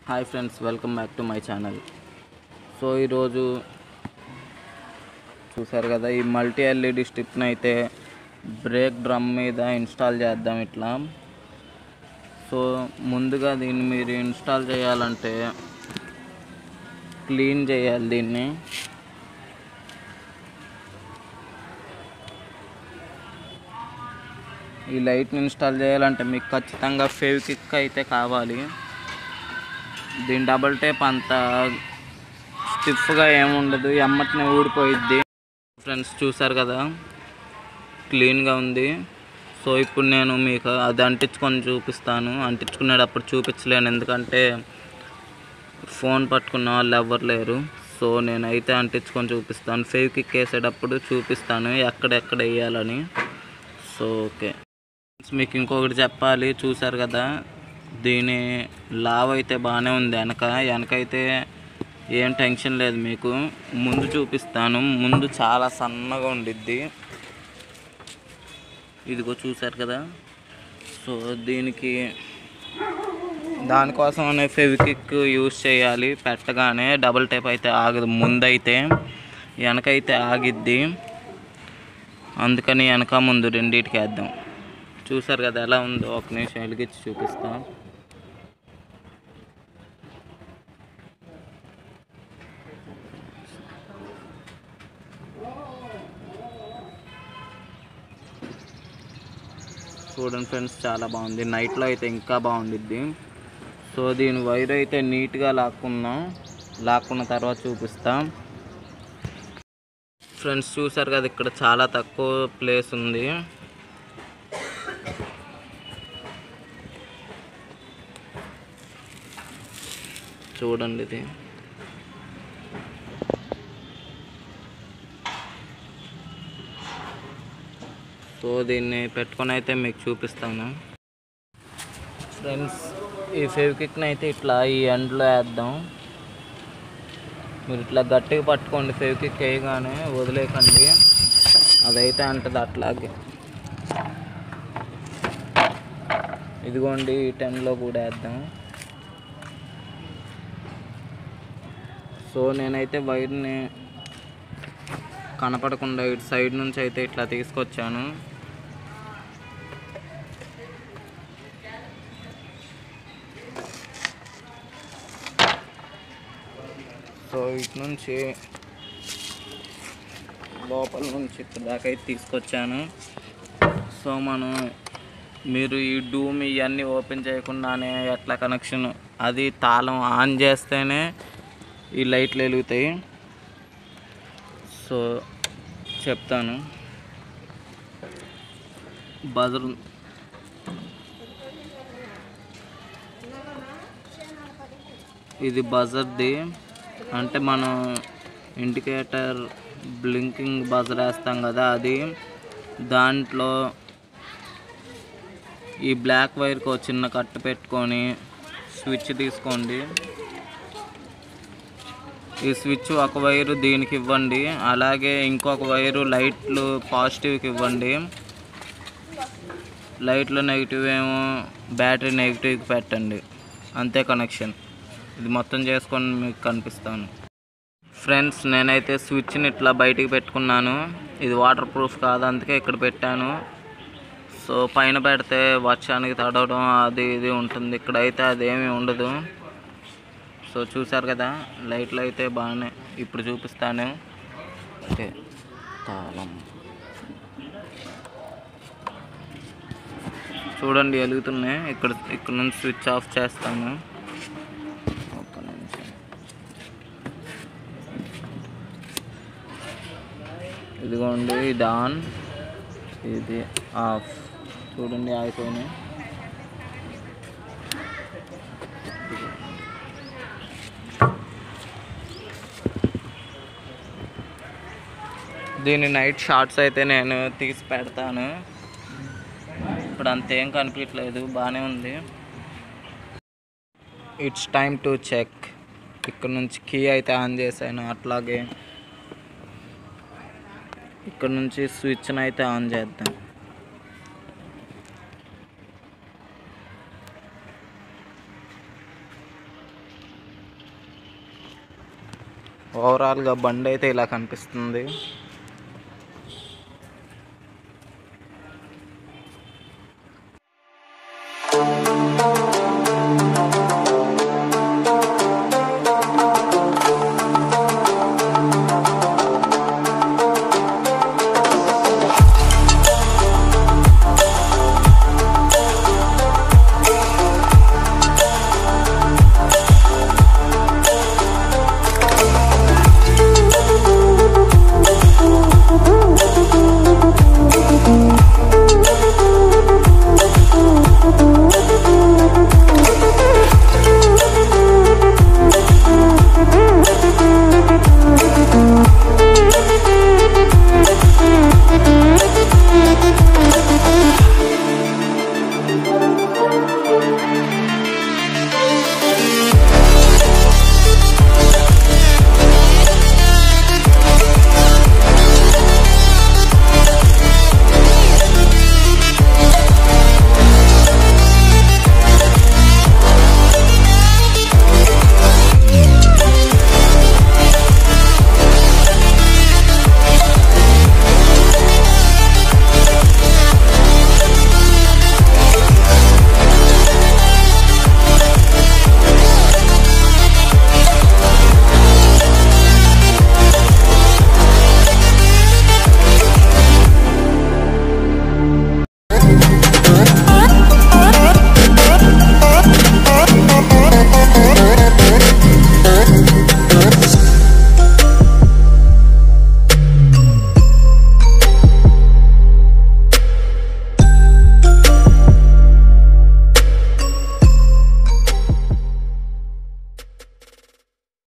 hi friends welcome back to my channel so ఈరోజు చూసారు కదా ఈ మల్టీ ఎల్ఈడి స్ట్రిప్ని అయితే బ్రేక్ డ్రమ్ మీద ఇన్స్టాల్ చేద్దాం ఇట్లా సో ముందుగా దీన్ని మీరు ఇన్స్టాల్ చేయాలంటే క్లీన్ చేయాలి దీన్ని ఈ లైట్ని ఇన్స్టాల్ చేయాలంటే మీకు ఖచ్చితంగా ఫేవ్ కిక్ అయితే కావాలి దీని డబల్ టేప్ అంత స్టిఫ్గా ఏముండదు ఎమ్మటినే ఊడిపోయిద్ది ఫ్రెండ్స్ చూసారు కదా క్లీన్గా ఉంది సో ఇప్పుడు నేను మీకు అది అంటించుకొని చూపిస్తాను అంటించుకునేటప్పుడు చూపించలేను ఎందుకంటే ఫోన్ పట్టుకున్న వాళ్ళు ఎవరు లేరు సో నేనైతే అంటించుకొని చూపిస్తాను ఫేవ్ కిక్ వేసేటప్పుడు చూపిస్తాను ఎక్కడెక్కడ వేయాలని సో ఓకే మీకు ఇంకొకటి చెప్పాలి చూసారు కదా దీని లావ్ అయితే బాగానే ఉంది వెనక వెనక అయితే ఏం టెన్షన్ లేదు మీకు ముందు చూపిస్తాను ముందు చాలా సన్నగా ఉండిద్ది ఇదిగో చూసారు కదా సో దీనికి దానికోసం అనే ఫెవికిక్ యూస్ చేయాలి పెట్టగానే డబుల్ టేప్ అయితే ఆగదు ముందైతే వెనకైతే ఆగిద్ది అందుకని వెనక ముందు రెండింటికి వేద్దాం చూసారు కదా ఎలా ఉందో ఒక నిమిషం వెలిగించి చూపిస్తాం చూడండి ఫ్రెండ్స్ చాలా బాగుంది నైట్లో అయితే ఇంకా బాగుండిద్ది సో దీని వైర్ అయితే నీట్గా లాక్కున్నాం లాక్కున్న తర్వాత చూపిస్తాం ఫ్రెండ్స్ చూసారు కదా ఇక్కడ చాలా తక్కువ ప్లేస్ ఉంది చూడండి ఇది సో దీన్ని పెట్టుకొని అయితే మీకు చూపిస్తాను ఫ్రెండ్స్ ఈ ఫెవికిక్ని అయితే ఇట్లా ఈ ఎండ్లో వేద్దాం మీరు ఇట్లా గట్టిగా పట్టుకోండి ఫెవికిక్ వేయగానే వదిలేకండి అదైతే అంటది అట్లాగే ఇదిగోండి ఈ టెన్లో కూడా వేద్దాం సో నేనైతే వైర్ని కనపడకుండా ఇటు సైడ్ నుంచి అయితే ఇట్లా తీసుకొచ్చాను సో ఇటు నుంచి లోపల నుంచి ఇక్కడ దాకా అయితే తీసుకొచ్చాను సో మనం మీరు ఈ డూమ్ ఇవన్నీ ఓపెన్ చేయకుండానే ఎట్లా కనెక్షన్ అది తాళం ఆన్ చేస్తేనే ఈ లైట్లు వెలుగుతాయి సో చెప్తాను బజర్ ఇది బజర్ది అంటే మనం ఇండికేటర్ బ్లింకింగ్ బజర్ వేస్తాం కదా అది దాంట్లో ఈ బ్లాక్ వైర్కి ఒక చిన్న కట్టు పెట్టుకొని స్విచ్ తీసుకోండి ఈ స్విచ్ ఒక వైరు దీనికి ఇవ్వండి అలాగే ఇంకొక వైరు లైట్లు పాజిటివ్కి ఇవ్వండి లైట్లు నెగిటివ్ ఏమో బ్యాటరీ నెగిటివ్కి పెట్టండి అంతే కనెక్షన్ ఇది మొత్తం చేసుకొని మీకు కనిపిస్తాను ఫ్రెండ్స్ నేనైతే స్విచ్ని ఇట్లా బయటికి పెట్టుకున్నాను ఇది వాటర్ ప్రూఫ్ కాదు అందుకే ఇక్కడ పెట్టాను సో పైన పెడితే వర్షానికి తడవడం అది ఇది ఉంటుంది ఇక్కడైతే అదేమీ ఉండదు సో చూసారు కదా లైట్లు అయితే బాగానే ఇప్పుడు చూపిస్తాను ఓకే తాళం చూడండి వెలుగుతున్నాయి ఇక్కడ ఇక్కడ నుంచి స్విచ్ ఆఫ్ చేస్తాను ఒక్క నిమిషం ఇదిగోండి ఇది ఆన్ ఇది ఆఫ్ చూడండి అయిపోయినాయి దీని నైట్ షార్ట్స్ అయితే నేను తీసి పెడతాను ఇప్పుడు అంతేం కనిపించట్లేదు బాగానే ఉంది ఇట్స్ టైమ్ టు చెక్ ఇక్కడ నుంచి కీ అయితే ఆన్ చేశాను అట్లాగే ఇక్కడ నుంచి స్విచ్ని అయితే ఆన్ చేద్దాం ఓవరాల్గా బండి అయితే ఇలా కనిపిస్తుంది